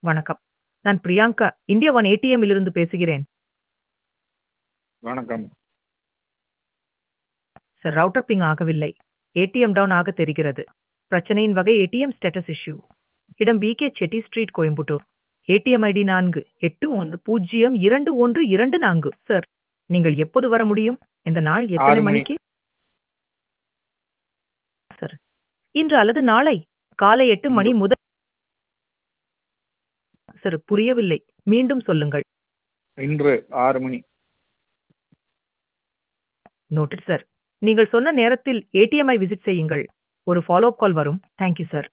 வணக்கம். நான் Priyanka, India one ATM இலிருந்து பேசுகிறேன். வணக்கம். சார் ரவுட்டர் பிங் ஆகவில்லை. ஏடிஎம் டவுன் ஆக தெரிகிறது. பிரச்சனையின் வகை ஏடிஎம் ஸ்டேட்டஸ் இஷ்யூ. இடம் P K Chetty street Coimbatore. ATM ID நான்கு எட்டு ஒன்று பூஜ்ஜியம் இரண்டு ஒன்று இரண்டு நான்கு சார் நீங்கள் எப்போது வர முடியும்? இந்த நாள் எத்தனை ஆறு மணி. மணிக்கு? சார் இன்று அல்லது நாளை காலை எட்டு மணி முதல் சார் புரியவில்லை. மீண்டும் சொல்லுங்கள். இன்று 6 மணி. Noted sir. நீங்கள் சொன்ன நேரத்தில் ஏடிஎம்ஐ விசிட் செய்யுங்கள். ஒரு ஃபாலோ அப் கால் வரும். Thank you sir.